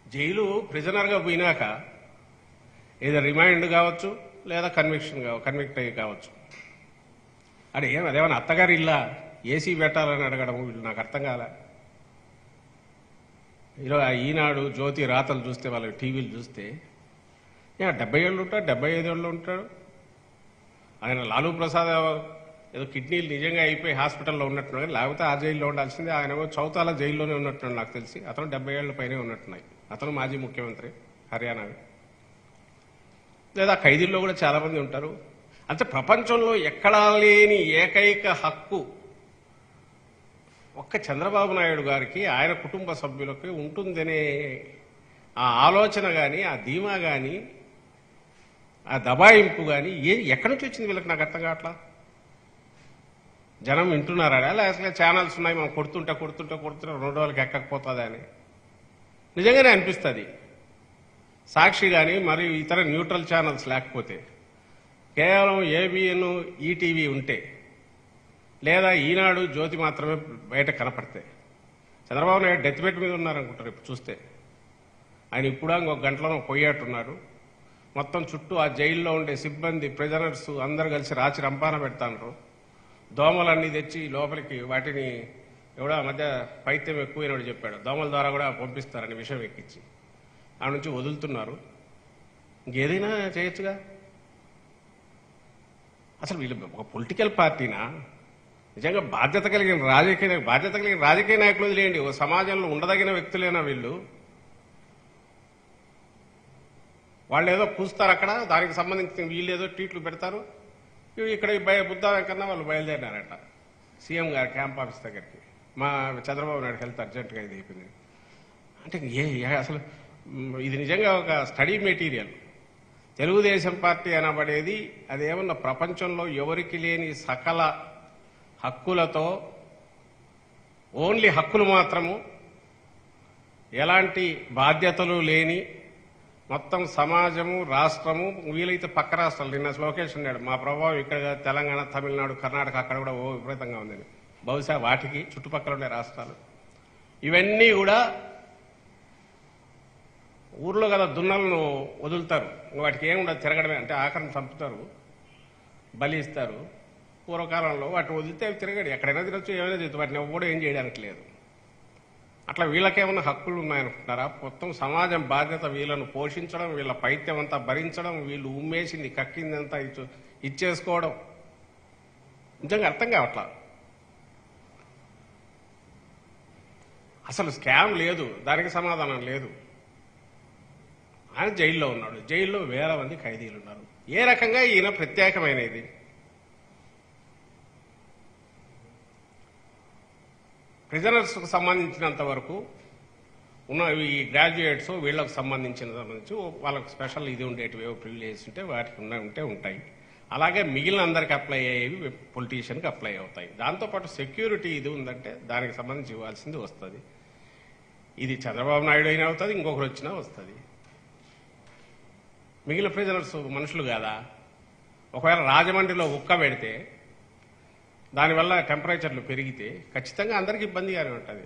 jail ప్రిజనర్గా పోయినాక ఏదో remind కావచ్చు లేదా కన్విక్షన్ కావ కన్విక్ట్ అయ్యి కావచ్చు అది ఏం అదేమన్నా అత్తగారి ఇల్లా ఏసీ పెట్టాలని అడగడం వీళ్ళు నాకు అర్థం కాలే ఈరోజు ఆ ఈనాడు జ్యోతి రాతలు చూస్తే వాళ్ళ టీవీలు చూస్తే ఏ డెబ్బై ఏళ్ళు ఉంటాడు డెబ్బై ఐదు ఏళ్ళు ఉంటాడు ఆయన లాలూ ప్రసాద్ ఏదో కిడ్నీలు నిజంగా అయిపోయి హాస్పిటల్లో ఉన్నట్టున్నాడు కానీ లేకపోతే ఆ జైల్లో ఉండాల్సిందే ఆయన ఏమో చౌతాల జైల్లోనే ఉన్నట్టున్నాడు నాకు తెలిసి అతను డెబ్బై ఏళ్ళ పైనే ఉన్నట్టున్నాయి అతను మాజీ ముఖ్యమంత్రి హర్యానావి లేదా ఖైదీల్లో కూడా చాలా మంది ఉంటారు అంటే ప్రపంచంలో ఎక్కడా లేని ఏకైక హక్కు ఒక్క చంద్రబాబు నాయుడు గారికి ఆయన కుటుంబ సభ్యులకి ఉంటుందనే ఆ ఆలోచన కానీ ఆ ధీమా కానీ ఆ దబాయింపు కానీ ఏ ఎక్కడి నుంచి వచ్చింది వీళ్ళకి నాకు అర్థం కావట్లా జనం వింటున్నారా లేకపోతే ఛానల్స్ ఉన్నాయి మనం కొడుతుంటే కొడుతుంటే కొడుతుంటే రెండు రోజులకి ఎక్కకపోతుంది అని నిజంగానే అనిపిస్తుంది సాక్షి కానీ మరియు ఇతర న్యూట్రల్ ఛానల్స్ లేకపోతే కేవలం ఏబిఎన్ ఈటీవీ ఉంటే లేదా ఈనాడు జ్యోతి మాత్రమే బయట కనపడతాయి చంద్రబాబు నాయుడు డెత్ బెడ్ మీద ఉన్నారనుకుంటారు ఇప్పుడు చూస్తే ఆయన ఇప్పుడు ఇంకొక గంటలో పోయేట్టున్నారు మొత్తం చుట్టూ ఆ జైల్లో ఉండే సిబ్బంది ప్రిజనర్స్ అందరు కలిసి రాచి రంపాన పెడతాండ్రు దోమలన్నీ తెచ్చి లోపలికి వాటిని ఎవడో ఆ మధ్య పైత్యం ఎక్కువైనడు చెప్పాడు దోమల ద్వారా కూడా పంపిస్తారని విషయం ఎక్కించి ఆ నుంచి వదులుతున్నారు ఇంకేదైనా చేయొచ్చుగా అసలు వీళ్ళు ఒక పొలిటికల్ పార్టీనా నిజంగా బాధ్యత కలిగిన రాజకీయ బాధ్యత కలిగిన రాజకీయ నాయకులు వదిలేయండి ఓ సమాజంలో ఉండదగిన వ్యక్తులేనా వీళ్ళు వాళ్ళు ఏదో కూస్తారు అక్కడ దానికి సంబంధించిన వీళ్ళు ఏదో ట్వీట్లు పెడతారు ఇవి ఇక్కడ ఈ బయ బుద్ధ వెంకన్న వాళ్ళు బయలుదేరినారట సీఎం గారి క్యాంప్ ఆఫీస్ దగ్గరికి మా చంద్రబాబు నాయుడు హెల్త్ అర్జెంటుగా ఇది అయిపోయింది అంటే ఏ ఏ- అసలు మ్, ఇది నిజంగా ఒక స్టడీ మెటీరియల్ తెలుగుదేశం పార్టీ అనబడేది అదేమన్నా ప్రపంచంలో ఎవరికి లేని సకల హక్కులతో ఓన్లీ హక్కులు మాత్రము ఎలాంటి బాధ్యతలు లేని మొత్తం సమాజము రాష్ట్రము వీలైతే పక్క రాష్ట్రాలు నిన్న లోకేష్ ఉన్నాడు మా ప్రభావం ఇక్కడ కాదు, తెలంగాణ తమిళనాడు కర్ణాటక అక్కడ కూడా ఓ విపరీతంగా ఉందని బహుశా వాటికి చుట్టుపక్కల ఉండే రాష్ట్రాలు ఇవన్నీ కూడా ఊర్లో కదా దున్నలను వదులుతారు వాటికి ఏముండదు తిరగడమే అంటే ఆఖరిని చంపుతారు బలి ఇస్తారు పూర్వకాలంలో వాటిని వదిలితే అవి తిరగడు ఎక్కడైనా తిరగచ్చు ఏమైనా తిరగచ్చు వాటిని ఎవ్వడూ ఏం చేయడానికి లేదు అట్లా వీళ్ళకేమైనా హక్కులు ఉన్నాయనుకుంటున్నారా మొత్తం సమాజం బాధ్యత వీళ్ళను పోషించడం వీళ్ళ పైత్యం అంతా భరించడం వీళ్ళు ఉమ్మేసింది కక్కిందంతా ఇచ్చు- ఇచ్చేసుకోవడం నిజంగా అర్థం కావట్లా అసలు స్కామ్ లేదు దానికి సమాధానం లేదు ఆయన జైల్లో ఉన్నాడు జైల్లో వేల మంది ఖైదీలు ఉన్నారు ఏ రకంగా ఈయన ప్రత్యేకమైనది ప్రిజనర్స్కు సంబంధించినంత వరకు ఉన్న ఈ గ్రాడ్యుయేట్స్ వీళ్ళకు సంబంధించిన సంబంధించి వాళ్ళకు స్పెషల్ ఇది ఉండేటివి ప్రివిలేజ్ ఉంటే వాటికి ఉన్న ఉంటే ఉంటాయి అలాగే మిగిలిన అందరికి అప్లై అయ్యేవి పొలిటీషియన్కి అప్లై అవుతాయి దాంతోపాటు సెక్యూరిటీ ఇది ఉందంటే దానికి సంబంధించి ఇవ్వాల్సింది వస్తుంది ఇది చంద్రబాబు నాయుడు అయినా అవుతుంది ఇంకొకరు వచ్చినా వస్తుంది మిగిలిన ప్రిజనర్స్ మనుషులు కాదా ఒకవేళ రాజమండ్రిలో ఉక్క పెడితే దానివల్ల టెంపరేచర్లు పెరిగితే ఖచ్చితంగా అందరికి ఇబ్బందిగానే ఉంటుంది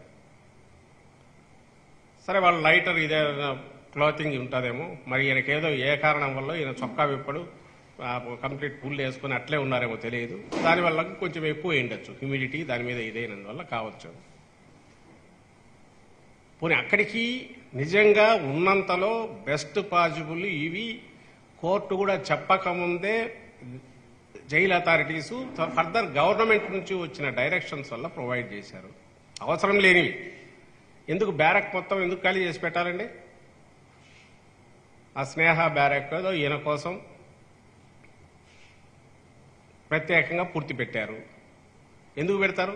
సరే వాళ్ళ లైటర్ ఇదే క్లాతింగ్ ఉంటుందేమో మరి ఈయనకేదో ఏ కారణం వల్ల ఈయన చొక్కా విప్పడు కంప్లీట్ పుల్ వేసుకుని అట్లే ఉన్నారేమో తెలియదు దానివల్ల కొంచెం ఎక్కువ ఉండొచ్చు హ్యూమిడిటీ దాని మీద ఇదైనందువల్ల కావచ్చు పోనీ అక్కడికి నిజంగా ఉన్నంతలో బెస్ట్ పాసిబుల్ ఇవి కోర్టు కూడా చెప్పకముందే జైలు అథారిటీస్ ఫర్దర్ గవర్నమెంట్ నుంచి వచ్చిన డైరెక్షన్స్ వల్ల ప్రొవైడ్ చేశారు అవసరం లేనివి ఎందుకు బ్యారక్ మొత్తం ఎందుకు ఖాళీ చేసి పెట్టాలండి ఆ స్నేహ బ్యారక్ ఏదో ఈయన కోసం ప్రత్యేకంగా పూర్తి పెట్టారు ఎందుకు పెడతారు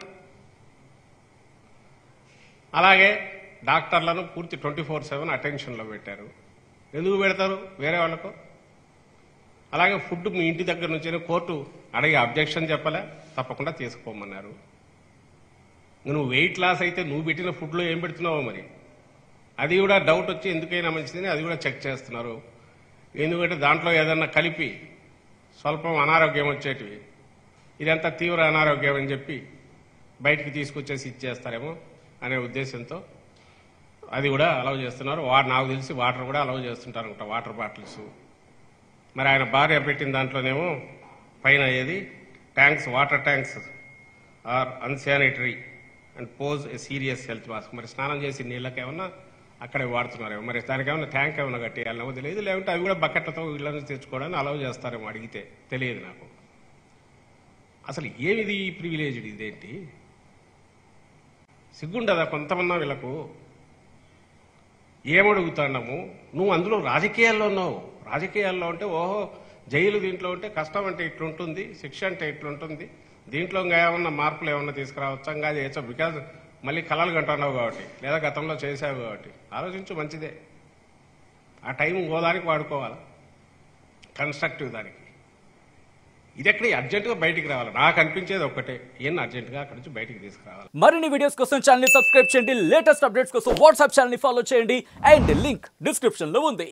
అలాగే డాక్టర్లను పూర్తి ట్వంటీ ఫోర్ సెవెన్ అటెన్షన్లో పెట్టారు ఎందుకు పెడతారు వేరే వాళ్ళకు అలాగే ఫుడ్ మీ ఇంటి దగ్గర నుంచి కోర్టు అడిగి అబ్జెక్షన్ చెప్పలే తప్పకుండా తీసుకుపోమన్నారు నువ్వు వెయిట్ లాస్ అయితే నువ్వు పెట్టిన ఫుడ్లో ఏం పెడుతున్నావో మరి అది కూడా డౌట్ వచ్చి ఎందుకైనా మంచిదని అది కూడా చెక్ చేస్తున్నారు ఎందుకంటే దాంట్లో ఏదన్నా కలిపి స్వల్పం అనారోగ్యం వచ్చేటివి ఇదంతా తీవ్ర అనారోగ్యం అని చెప్పి బయటికి తీసుకొచ్చేసి ఇచ్చేస్తారేమో అనే ఉద్దేశంతో అది కూడా అలౌ చేస్తున్నారు వా నాకు తెలిసి వాటర్ కూడా అలౌ చేస్తుంటారు అనుకుంటా వాటర్ బాటిల్స్ మరి ఆయన భార్య పెట్టిన దాంట్లోనేమో పైన ఏది tanks water tanks are unsanitary and pose a serious health mask మరి స్నానం చేసి నీళ్ళకి ఏమన్నా అక్కడే వాడుతున్నారేమో మరి దానికి ఏమన్నా ట్యాంక్ ఏమన్నా కట్టేయాలనో తెలియదు లేకుంటే అవి కూడా బకెట్లతో ఇళ్ళ నుంచి తెచ్చుకోవడానికి అలౌ చేస్తారేమో అడిగితే తెలియదు నాకు అసలు ఏమిది ఈ ప్రివిలేజ్డ్ ఇదేంటి సిగ్గుండదా కొంతమన్నా వీళ్ళకు ఏమడుగుతున్నాము నువ్వు అందులో రాజకీయాల్లో ఉన్నావు రాజకీయాల్లో ఉంటే ఓహో జైలు దీంట్లో ఉంటే కష్టం అంటే ఇట్లుంటుంది శిక్ష అంటే ఇట్లుంటుంది దీంట్లో ఇంకా ఏమన్నా మార్పులు ఏమన్నా తీసుకురావచ్చా ఇంకా చేయొచ్చా బికాజ్ మళ్ళీ కళలు కంటున్నావు కాబట్టి లేదా గతంలో చేసావు కాబట్టి ఆలోచించు మంచిదే ఆ టైం ఇంకోదానికి వాడుకోవాలి కన్స్ట్రక్టివ్ దానికి ఇది ఎక్కడ అర్జెంటుగా బయటికి రావాలి నాకు అనిపించేది ఒక్కటే ఈయన అర్జెంటుగా అక్కడి నుంచి బయటికి తీసుకురావాలి మరిన్ని వీడియోస్ కోసం ఛానల్ ని సబ్స్క్రైబ్ చేయండి లేటెస్ట్ అప్డేట్స్ కోసం వాట్సాప్ ఛానల్ ని ఫాలో చేయండి అండ్ లింక్ డిస్క్రిప్షన్ లో ఉంది